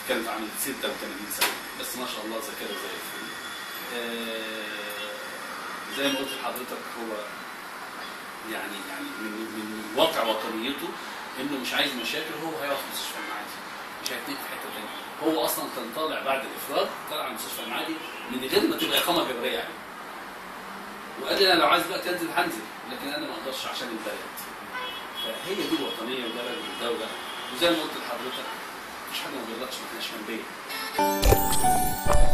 كانت عامل 86 سنه بس ما شاء الله ذاكره زي الفل آه، زي ما قلت لحضرتك هو يعني يعني من من واقع وطنيته انه مش عايز مشاكل هو هيقعد في مستشفى المعادي مش هيتنقل في حته ثانيه هو اصلا كان طالع بعد الافراد طالع من مستشفى المعادي من غير ما تبقى اقامه جبريه يعني وقال لي انا لو عايز بقى تنزل هنزل لكن انا ما اقدرش عشان البلد فهي دي الوطنيه والبلد والدوله وزي ما قلت لحضرتك مفيش حاجه ما بيغلطش ما فيهاش منبيه